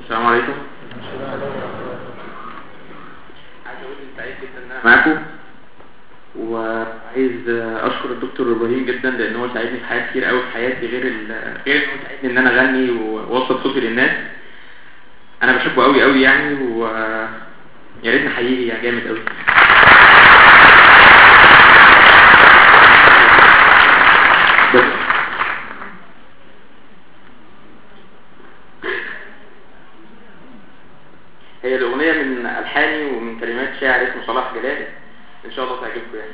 السلام عليكم عايز اقول إني سعيد جدا ان انا معاكم وعايز اشكر الدكتور ابراهيم جدا لان هو ساعدني في حاجات كتير قوي في حياتي غير ال- غير ان هو ساعدني ان انا اغني واوصل صوتي للناس انا بحبه قوي قوي يعني و يا ريت نحييه يا جامد قوي بس هي الأغنية من ألحاني ومن كلمات شاعر اسمه صلاح جلال إن شاء الله تعجبكم يعني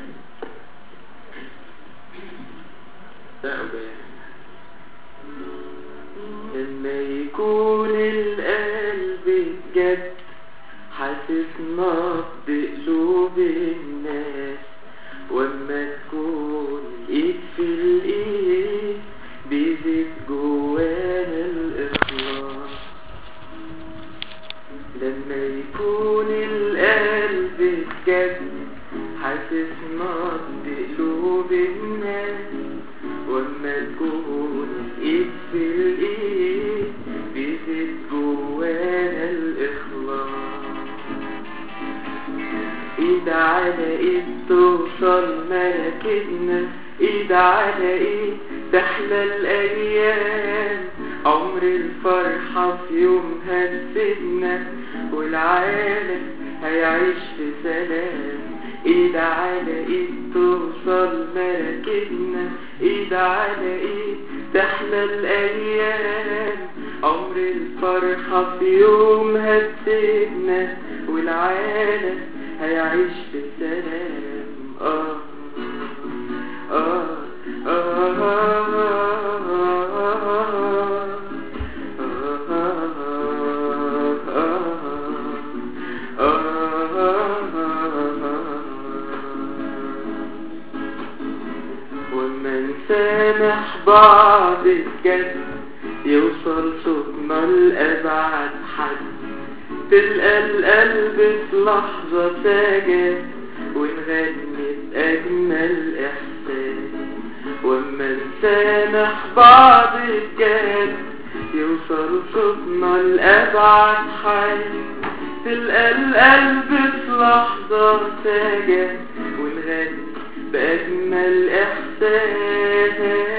ده أو ده يعني. لما يكون القلب بجد حاسس نبض قلوب الناس واما تكون الايد في الايد بيزيد جوانا الاخلاص لما يكون القلب بجد حاسس نبض قلوب الناس واما تكون الايد في الايد بيزيد جوانا الاخلاص ايد على ايد توصل مراكبنا ايد على ايد تحلى الايام عمر الفرحة في يوم هتسيبنا والعالم هيعيش في سلام ايد على ايد توصل مراكبنا ايد على ايد تحلى الايام عمر الفرحة في يوم هتسيبنا والعالم هيعيش في سلام آه آه آه وما نسامح بعض بجد يوصل صوتنا لأبعد حد تلقى القلب في لحظة ساجد ونغني بأجمل إحساس وما نسامح بعض بجد يوصل صوتنا لأبعد حد تلقى القلب في لحظة ساجد ونغني بأجمل إحساس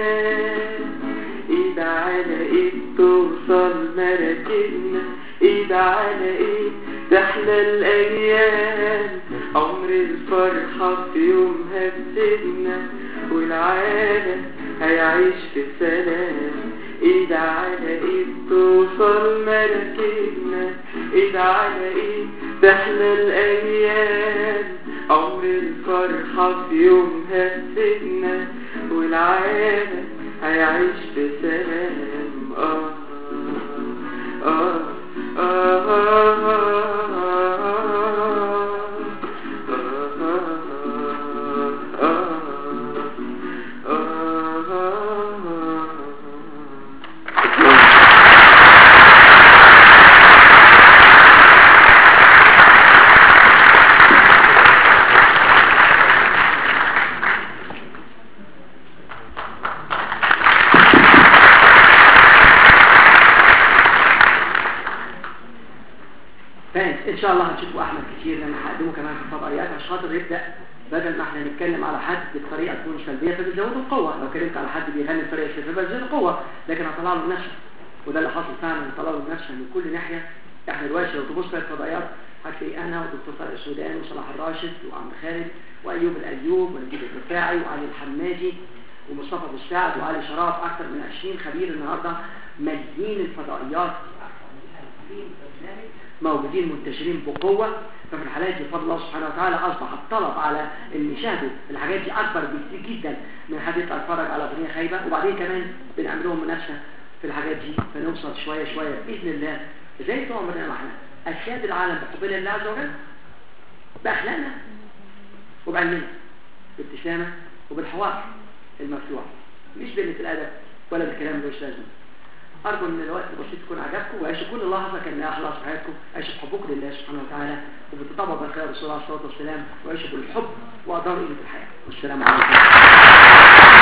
ايد على ايد توصل مراكبنا ايد على ايد تحلى الايام عمر الفرحة في يوم هتسيبنا والعالم هيعيش في سلام ايد على ايد توصل مراكبنا ايد على ايد تحلى الايام عمر الفرحة في يوم هتسيبنا والعالم هيعيش في سلام آه آه آه آه فاهم ان شاء الله هتشوفوا احمد كتير لان هقدمه كمان في فضائيات عشان خاطر يبدا بدل ما احنا نتكلم على حد بطريقه تكون سلبيه فبتزودوا القوه لو اتكلمت على حد بيغني بطريقه سلبيه فبتزود القوه لكن هطلع له نفسه وده اللي حصل فعلا هطلع له نفسه من كل ناحيه احنا دلوقتي لو تبص في الفضائيات هتلاقي انا والدكتور طارق السوداني وصلاح الراشد وعم خالد وايوب الايوب ونجيب الرفاعي وعلي الحمادي ومصطفى ابو السعد وعلي شراف اكثر من 20 خبير النهارده مالين الفضائيات موجودين منتشرين بقوة ففي الحالات دي بفضل الله سبحانه وتعالى أصبح الطلب على اللي يشاهدوا الحاجات دي أكبر بكتير جدا من حد يطلع يتفرج على أغنية خايبة وبعدين كمان بنعمل لهم منافسة في الحاجات دي فنوصل شوية شوية بإذن الله زي طول عمرنا ما احنا أسياد العالم بحبنا لله عز وجل بأخلاقنا وبعلمنا بابتسامة وبالحوار المفتوح مش بقلة الأدب ولا بالكلام اللي مش لازم أرجو أن الوقت البسيط يكون عجبكم وعيشوا كل لحظة كان لها خلاص في حياتكم عيشوا بحبكم لله سبحانه وتعالى وبتطبق بالخير الرسول عليه الصلاة والسلام وعيشوا بالحب وأداروا قيمة الحياة والسلام عليكم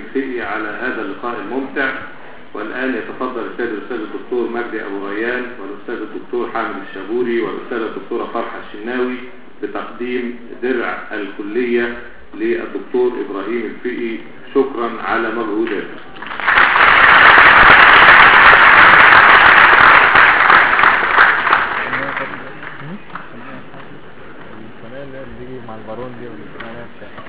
الفقي على هذا اللقاء الممتع والآن يتفضل السيد الأستاذ الدكتور مجدي أبو ريان والأستاذ الدكتور حامد الشابوري والأستاذة الدكتورة فرحة الشناوي بتقديم درع الكلية للدكتور إبراهيم الفقي شكرا على مجهوداته القناة اللي هي بتيجي مع البارون دي والقناة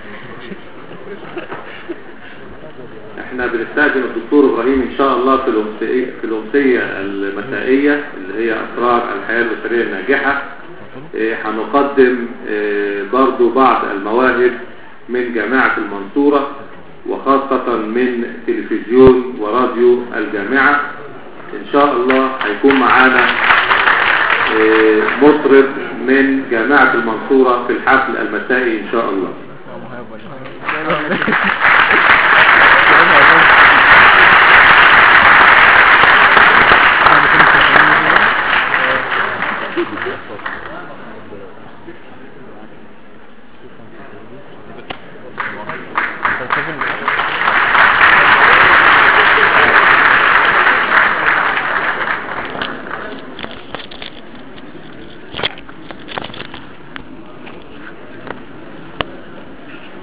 احنا بنستخدم الدكتور ابراهيم ان شاء الله في الامسيه في الامسيه المسائيه اللي هي اسرار الحياه الاسريه الناجحه اه، هنقدم اه، برضو بعض المواهب من جامعه المنصوره وخاصه من تلفزيون وراديو الجامعه ان شاء الله هيكون معانا اه، مطرب من جامعه المنصوره في الحفل المسائي ان شاء الله مهاب ولا